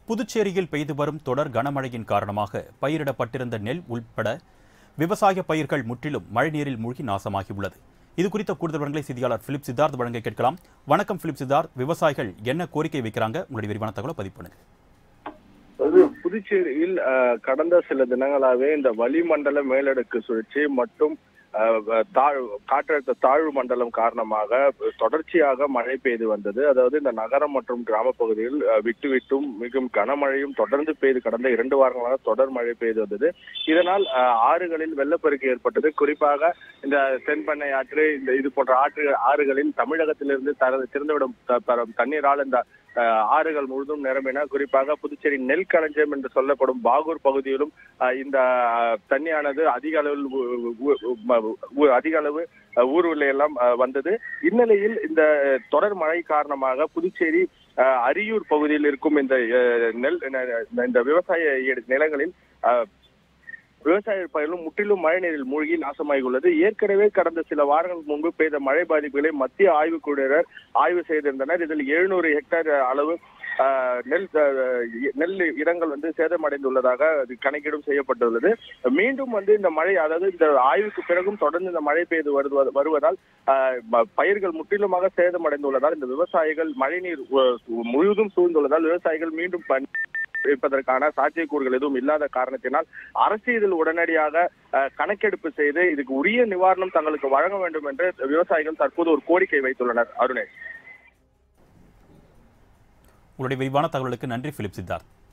புதுச்சேரியில் பெய்து வரும் தொடர் கனமழையின் காரணமாக பயிரிடப்பட்டிருந்த நெல் உள்பட விவசாய பயிர்கள் முற்றிலும் மழைநீரில் மூழ்கி நாசமாகியுள்ளது இது குறித்த கூடுதல் விவரங்களை செய்தியாளர் பிலிப் சித்தார்த் வழங்க கேட்கலாம் வணக்கம் பிலிப் சித்தார்த் விவசாயிகள் என்ன கோரிக்கை வைக்கிறாங்க உங்களுடைய விரிவான தகவலை பதிவு பண்ணுங்க அது புதுச்சேரியில் அஹ், கடந்த சில தினங்களாவே இந்த வளிமண்டல மேலடுக்கு சுழற்சி மற்றும் அஹ், தாழ் காற்றழுத்த தாழ்வு மண்டலம் காரணமாக தொடர்ச்சியாக மழை பெய்து வந்தது அதாவது இந்த நகரம் மற்றும் கிராம பகுதியில் அஹ், விட்டு விட்டும் மிகவும் கனமழையும் தொடர்ந்து பெய்து கடந்த இரண்டு வாரங்களாக தொடர் மழை பெய்து வந்தது இதனால் அஹ், ஆறுகளில் வெள்ளப்பெருக்கு ஏற்பட்டது குறிப்பாக இந்த தென்பெண்ணை ஆற்று இந்த இது போன்ற ஆற்று ஆறுகளில் தமிழகத்திலிருந்து தர திறந்துவிடும் த- பர- தண்ணீரால் இந்த அஹ், ஆறுகள் முழுதும் நிரம்பின குறிப்பாக புதுச்சேரி நெல் களஞ்சியம் என்று சொல்லப்படும் பாகூர் பகுதியிலும் அஹ், இந்த அஹ், தண்ணியானது அதிக அளவில் ஊ- ஊ- ஊ- ஊ- அதிக அளவு அஹ், ஊர்வலம் எல்லாம் அஹ், வந்தது இந்நிலையில் இந்த தொடர் மழை காரணமாக புதுச்சேரி அஹ், அரியூர் பகுதியில் இருக்கும் இந்த அஹ், நெல் ந- இந்த விவசாய இட- நிலங்களில் அஹ், விவசாய பயிர்களும் முற்றிலும் மழைநீரில் மூழ்கி நாசமாகியுள்ளது ஏற்கனவே கடந்த சில வாரங்களுக்கு முன்பு பெய்த மழை பாதிப்புகளை மத்திய ஆய்வுக்குழுவினர் ஆய்வு செய்திருந்தனர் இதில் எழுநூறு ஹெக்டேர் அளவு ஆஹ், நெல் ஆஹ், நெல் இடங்கள் வந்து சேதமடைந்துள்ளதாக அது கணக்கீடும் செய்யப்பட்டுள்ளது மீண்டும் வந்து இந்த மழை அதாவது இந்த ஆய்வுக்கு பிறகும் தொடர்ந்து இந்த மழை பெய்து வருவ- வருவதால் ஆஹ், ம- பயிர்கள் முற்றிலுமாக சேதமடைந்துள்ளதால் இந்த விவசாயிகள் மழைநீர் உ- முழுவதும் சூழ்ந்துள்ளதால் விவசாயிகள் மீண்டும் பண் இருப்பதற்கான சாத்தியக்கூறுகள் எதுவும் இல்லாத காரணத்தினால் அரசு இதில் உடனடியாக அஹ், கணக்கெடுப்பு செய்து இதுக்கு உரிய நிவாரணம் தங்களுக்கு வழங்க வேண்டும் என்று விவசாயிகள் தற்போது ஒரு கோரிக்கை வைத்துள்ளனர் அருணேஷ் உங்களுடைய விரிவான தகவலுக்கு நன்றி பிலிப் சித்தார்த்